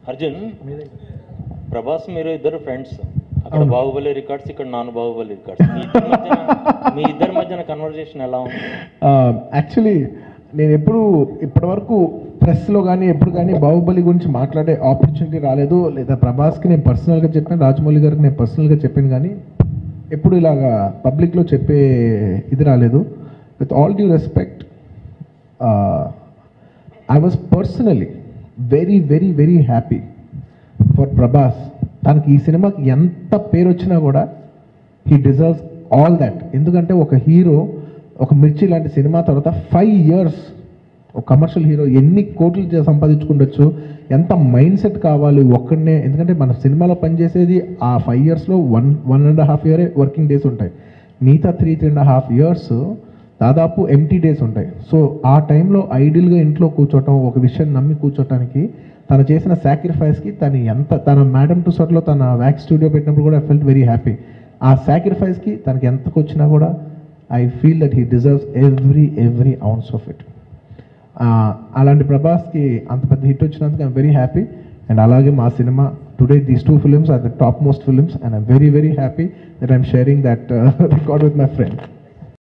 అర్జున్ ప్రభాస్ మీరు ఇద్దరు ఫ్రెండ్స్ అక్కడ బాహుబలి రికార్డ్స్ ఇక్కడ నాన్ బాహుబలి రికార్డ్స్ మీ ఇద్దరి మధ్యన మీ ఇద్దరి మధ్యన కన్వర్జేషన్ ఎలా ఉంది యాక్చువల్లీ నేను ఎప్పుడు ఇప్పటివరకు ప్రెస్లో కానీ ఎప్పుడు కానీ బాహుబలి గురించి మాట్లాడే ఆపర్చునిటీ రాలేదు లేదా ప్రభాస్కి నేను పర్సనల్గా చెప్పాను రాజమౌళి గారికి నేను పర్సనల్గా చెప్పాను కానీ ఎప్పుడు ఇలాగా పబ్లిక్లో చెప్పే ఇది రాలేదు with all due respect I was personally very very very happy for Prabhas తనకి ఈ సినిమాకి ఎంత పేరు వచ్చినా కూడా హీ డిజర్వ్స్ ఆల్ దట్ ఎందుకంటే ఒక హీరో ఒక మిర్చి లాంటి సినిమా తర్వాత ఫైవ్ ఇయర్స్ ఒక కమర్షియల్ హీరో ఎన్ని కోట్లు చే- సంపాదించుకుండొచ్చు ఎంత మైండ్ సెట్ కావాలి ఒక్కడనే ఎందుకంటే మన సినిమాలో పనిచేసేది ఆ ఫైవ్ ఇయర్స్లో వన్ వన్ అండ్ హాఫ్ ఇయరే వర్కింగ్ డేస్ ఉంటాయి మిగతా three three and half years దాదాపు ఎంటీ డేస్ ఉంటాయి సో ఆ టైంలో ఐడియల్గా ఇంట్లో కూర్చోవటం ఒక విషయం నమ్మి కూర్చోటానికి తను చేసిన సాక్రిఫైస్కి తను ఎంత తన మేడం టు సట్లో తన వ్యాక్స్ స్టూడియో పెట్టినప్పుడు కూడా ఐ ఫెల్ట్ వెరీ హ్యాపీ ఆ సాక్రిఫైస్కి తనకి ఎంతకు వచ్చినా కూడా I feel that he deserves every every ounce of it అలాంటి ప్రభాస్కి అంత పెద్ద హిట్ వచ్చినందుకు ఐమ్ వెరీ హ్యాపీ అండ్ అలాగే మా సినిమా today these two films are the topmost films and I'm very very happy that I'm sharing that record with my friend